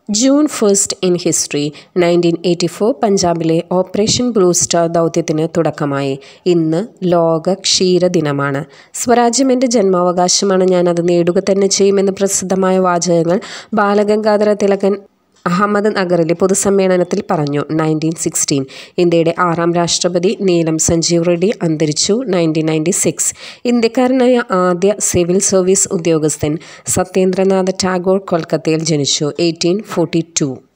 June first in history nineteen eighty four പഞ്ചാബിലെ operation blue star ദൗത്യത്തിന് തുടക്കമായി ഇന്ന് ലോക ക്ഷീര ദിനമാണ് സ്വരാജ്യം എൻ്റെ ജന്മാവകാശമാണ് ഞാൻ അത് നേടുക തന്നെ ചെയ്യുമെന്ന് പ്രസിദ്ധമായ വാചകങ്ങൾ ബാലഗംഗാധര തിലകൻ അഹമ്മദ് നഗറിലെ പൊതുസമ്മേളനത്തിൽ പറഞ്ഞു നയൻറ്റീൻ സിക്സ്റ്റീൻ ഇന്ത്യയുടെ ആറാം രാഷ്ട്രപതി നീലം സഞ്ജീവ് റെഡ്ഡി അന്തരിച്ചു നയൻറ്റീൻ നയൻറ്റി സിക്സ് ഇന്ത്യക്കാരനായ ആദ്യ സിവിൽ സർവീസ് ഉദ്യോഗസ്ഥൻ സത്യേന്ദ്രനാഥ് ടാഗോർ കൊൽക്കത്തയിൽ ജനിച്ചു എയ്റ്റീൻ ഫോർട്ടി ടു